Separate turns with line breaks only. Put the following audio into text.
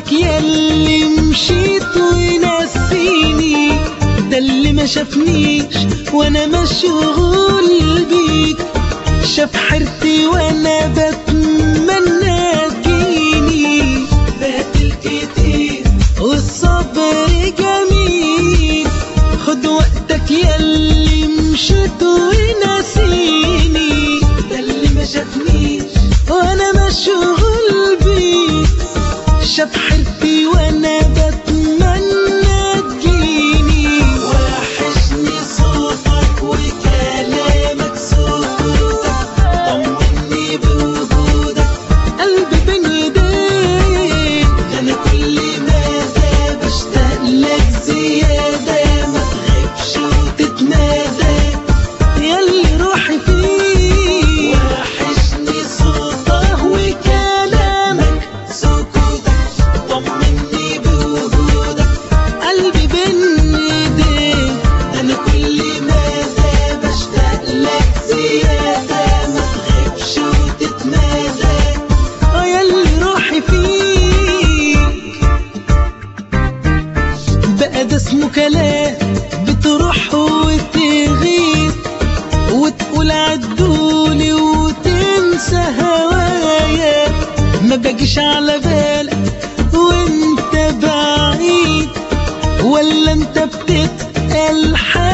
بعدك ياللي مشيت ونسيني ده اللي ما شافنيش وانا مشغول بيك شاف حيرتي وانا بتمنى تجيني بهدل كتير والصبر جميل خد وقتك ياللي مشيت ونسيني ده اللي ما شافنيش وانا مشغول بيك شاف حيرتي وانا بتمنى تجيني وحشني صوتك وكلامك سكوتك طمني بوجودك قلبي بين ايديك انا كل مدى بشتاق لك زيادة ما تغيبش وتتمادى ياللي روحي فيك وحشني صوتك وكلامك سكوتك طمني بوجودك قلبي بين ايديك ده انا كل مدى بشتاق لك زيادة ما تغيبش وتتمادى اه ياللي روحي فيك بقى ده اسمه كلام بتروح وتغيب وتقول عدولي وتنسى هوايا ما باجيش على بالك وانت بعيد ولا انت بتتقل حاجة